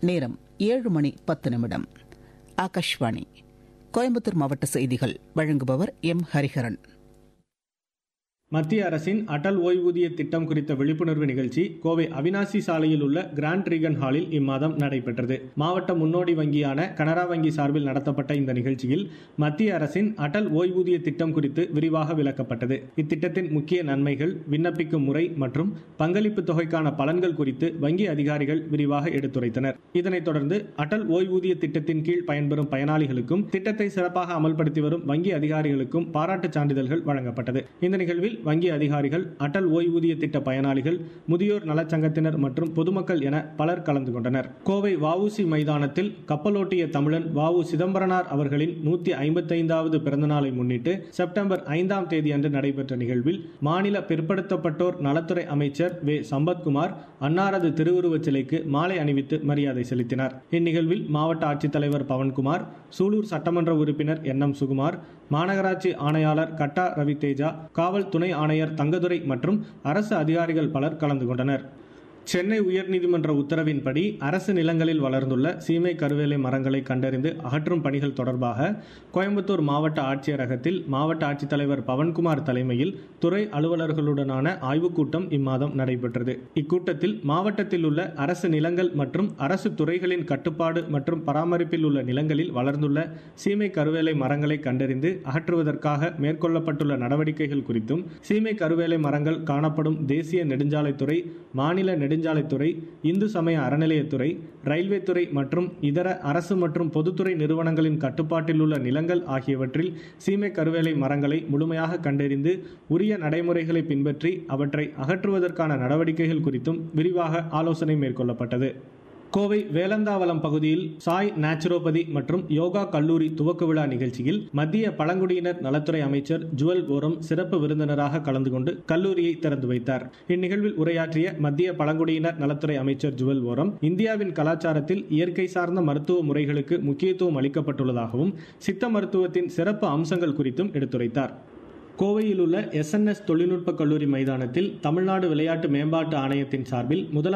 நேரம் ஏழு மணி பத்து நிமிடம் ஆகாஷ்வாணி கோயம்புத்தூர் மாவட்ட செய்திகள் வழங்குபவர் எம் ஹரிஹரன் மத்திய அரசின் அடல் ஓய்வூதிய திட்டம் குறித்த விழிப்புணர்வு நிகழ்ச்சி கோவை அவினாசி சாலையில் உள்ள கிராண்ட் ரீகன் ஹாலில் இம்மாதம் நடைபெற்றது மாவட்ட முன்னோடி வங்கியான கனரா வங்கி சார்பில் நடத்தப்பட்ட இந்த நிகழ்ச்சியில் மத்திய அரசின் அடல் ஓய்வூதிய திட்டம் குறித்து விரிவாக விளக்கப்பட்டது இத்திட்டத்தின் முக்கிய நன்மைகள் விண்ணப்பிக்கும் முறை மற்றும் பங்களிப்பு தொகைக்கான பலன்கள் குறித்து வங்கி அதிகாரிகள் விரிவாக எடுத்துரைத்தனர் இதனைத் தொடர்ந்து அடல் ஓய்வூதிய திட்டத்தின் கீழ் பயன்பெறும் பயனாளிகளுக்கும் திட்டத்தை சிறப்பாக அமல்படுத்தி வரும் வங்கி அதிகாரிகளுக்கும் பாராட்டுச் சான்றிதழ்கள் வழங்கப்பட்டது இந்த நிகழ்வில் வங்கி அதிகாரிகள் அடல் ஓய்வூதிய திட்ட பயனாளிகள் முதியோர் நலச்சங்கத்தினர் மற்றும் பொதுமக்கள் என பலர் கலந்து கொண்டனர் கோவை வஉசி மைதானத்தில் கப்பலோட்டிய தமிழன் வஉ சிதம்பரனார் அவர்களின் நூத்தி ஐம்பத்தைந்தாவது பிறந்தநாளை முன்னிட்டு செப்டம்பர் ஐந்தாம் தேதி அன்று நடைபெற்ற நிகழ்வில் மாநில பிற்படுத்தப்பட்டோர் நலத்துறை அமைச்சர் வே சம்பத்குமார் அன்னாரது திருவுருவச் சிலைக்கு மாலை அணிவித்து மரியாதை செலுத்தினார் இந்நிகழ்வில் மாவட்ட ஆட்சித்தலைவர் பவன்குமார் சூலூர் சட்டமன்ற உறுப்பினர் என் எம் சுகுமார் மாநகராட்சி ஆணையாளர் கட்டா ரவி தேஜா காவல் துணை ஆணையர் தங்கதுரை மற்றும் அரசு அதிகாரிகள் பலர் கலந்து கொண்டனர் சென்னை உயர்நீதிமன்ற உத்தரவின்படி அரசு நிலங்களில் வளர்ந்துள்ள சீமை கருவேலை மரங்களை கண்டறிந்து அகற்றும் பணிகள் தொடர்பாக கோயம்புத்தூர் மாவட்ட ஆட்சியரகத்தில் மாவட்ட ஆட்சித்தலைவர் பவன்குமார் தலைமையில் துறை அலுவலர்களுடனான ஆய்வுக் கூட்டம் இம்மாதம் நடைபெற்றது இக்கூட்டத்தில் மாவட்டத்தில் உள்ள அரசு நிலங்கள் மற்றும் அரசு துறைகளின் கட்டுப்பாடு மற்றும் பராமரிப்பில் உள்ள நிலங்களில் வளர்ந்துள்ள சீமை கருவேலை மரங்களை கண்டறிந்து அகற்றுவதற்காக மேற்கொள்ளப்பட்டுள்ள நடவடிக்கைகள் குறித்தும் சீமை கருவேலை மரங்கள் காணப்படும் தேசிய நெடுஞ்சாலைத்துறை மாநில நெடுஞ்சாலைத்துறை இந்து சமய அறநிலையத்துறை ரயில்வே துறை மற்றும் இதர அரசு மற்றும் பொதுத்துறை நிறுவனங்களின் கட்டுப்பாட்டில் உள்ள நிலங்கள் ஆகியவற்றில் சீமை கருவேலை மரங்களை முழுமையாக கண்டறிந்து உரிய நடைமுறைகளை பின்பற்றி அவற்றை அகற்றுவதற்கான நடவடிக்கைகள் குறித்தும் விரிவாக ஆலோசனை மேற்கொள்ளப்பட்டது கோவை வேலந்தாவளம் பகுதியில் சாய் நேச்சுரோபதி மற்றும் யோகா கல்லூரி துவக்க விழா நிகழ்ச்சியில் மத்திய பழங்குடியினர் நலத்துறை அமைச்சர் ஜுவல் ஓரம் சிறப்பு விருந்தினராக கலந்து கொண்டு கல்லூரியை திறந்து வைத்தார் இந்நிகழ்வில் உரையாற்றிய மத்திய பழங்குடியினர் நலத்துறை அமைச்சர் ஜுவல் ஓரம் இந்தியாவின் கலாச்சாரத்தில் இயற்கை சார்ந்த மருத்துவ முறைகளுக்கு முக்கியத்துவம் அளிக்கப்பட்டுள்ளதாகவும் சித்த மருத்துவத்தின் சிறப்பு அம்சங்கள் குறித்தும் எடுத்துரைத்தார் கோவையில் உள்ள எஸ்என்எஸ் தொழில்நுட்ப கல்லூரி மைதானத்தில் தமிழ்நாடு விளையாட்டு மேம்பாட்டு ஆணையத்தின் சார்பில் முதல